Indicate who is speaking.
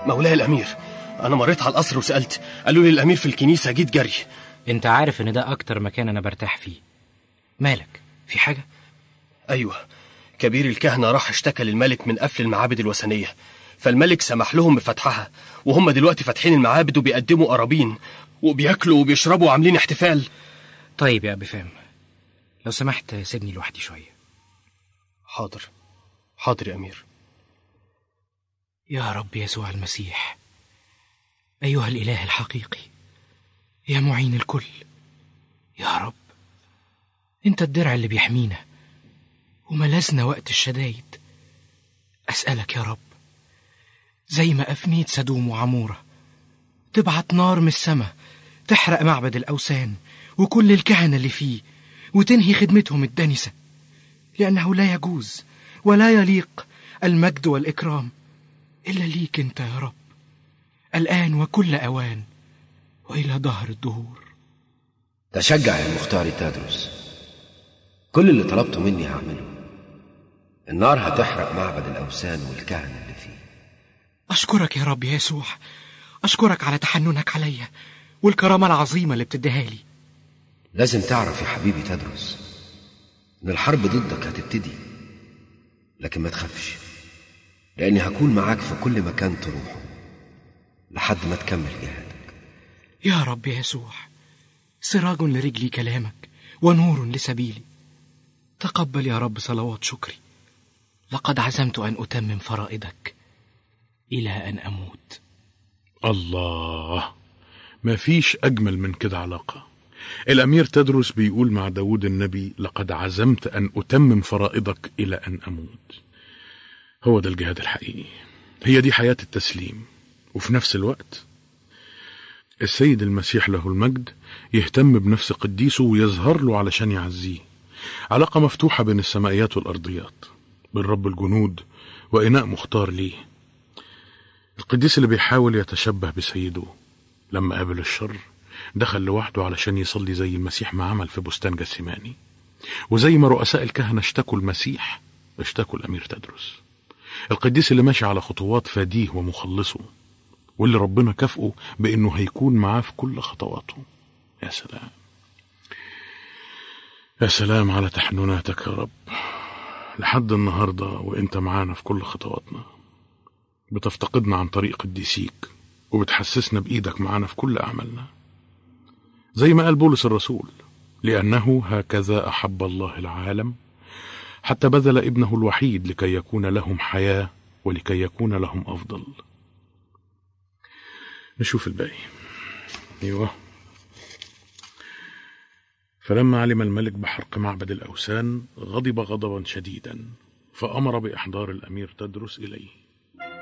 Speaker 1: مولاي الأمير أنا مريت على القصر وسألت قالوا لي الأمير في الكنيسة جيت جري
Speaker 2: انت عارف ان ده اكتر مكان انا برتاح فيه مالك في حاجة
Speaker 1: أيوة كبير الكهنة راح اشتكى للملك من قفل المعابد الوثنية فالملك سمح لهم بفتحها وهم دلوقتي فاتحين المعابد وبيقدموا قرابين وبياكلوا وبيشربوا وعاملين احتفال
Speaker 2: طيب يا ابي فهم لو سمحت سيبني لوحدي شوية
Speaker 1: حاضر حاضر يا أمير
Speaker 2: يا رب يسوع المسيح أيها الإله الحقيقي يا معين الكل يا رب أنت الدرع اللي بيحمينا وملازنا وقت الشدايد أسألك يا رب زي ما أفنيت سدوم وعمورة تبعت نار من السماء تحرق معبد الأوثان وكل الكهنة اللي فيه وتنهي خدمتهم الدنسة لأنه لا يجوز ولا يليق المجد والإكرام إلا ليك أنت يا رب الآن وكل أوان وإلى دهر الدهور
Speaker 3: تشجع يا مختار تدرس كل اللي طلبته مني هعمله النار هتحرق معبد الأوثان والكهنة اللي فيه
Speaker 2: أشكرك يا رب يا يسوع أشكرك على تحننك عليا والكرامة العظيمة اللي بتديها لي
Speaker 3: لازم تعرف يا حبيبي تدرس إن الحرب ضدك هتبتدي لكن ما تخافش لأني هكون معاك في كل مكان تروحه لحد ما تكمل جهادك
Speaker 2: يا رب يا يسوع سراج لرجلي كلامك ونور لسبيلي تقبل يا رب صلوات شكري لقد عزمت أن أتمم فرائضك إلى أن أموت
Speaker 4: الله ما فيش أجمل من كده علاقة الأمير تدرس بيقول مع داود النبي لقد عزمت أن أتمم فرائضك إلى أن أموت هو ده الجهاد الحقيقي هي دي حياة التسليم وفي نفس الوقت السيد المسيح له المجد يهتم بنفس قديسه ويظهر له علشان يعزيه علاقة مفتوحة بين السمائيات والأرضيات بين رب الجنود وإناء مختار ليه القديس اللي بيحاول يتشبه بسيده لما قابل الشر دخل لوحده علشان يصلي زي المسيح ما عمل في بستان جسيماني وزي ما رؤساء الكهنة اشتكوا المسيح اشتكوا الأمير تدرس القديس اللي ماشي على خطوات فاديه ومخلصه واللي ربنا كافئه بأنه هيكون معاه في كل خطواته يا سلام يا سلام على تحنناتك يا رب لحد النهاردة وانت معانا في كل خطواتنا بتفتقدنا عن طريق قديسيك وبتحسسنا بإيدك معانا في كل أعمالنا زي ما قال بولس الرسول لأنه هكذا أحب الله العالم حتى بذل ابنه الوحيد لكي يكون لهم حياة ولكي يكون لهم أفضل نشوف الباقي أيوه فلما علم الملك بحرق معبد الأوثان غضب غضبا شديدا فأمر بإحضار الأمير تدرس إليه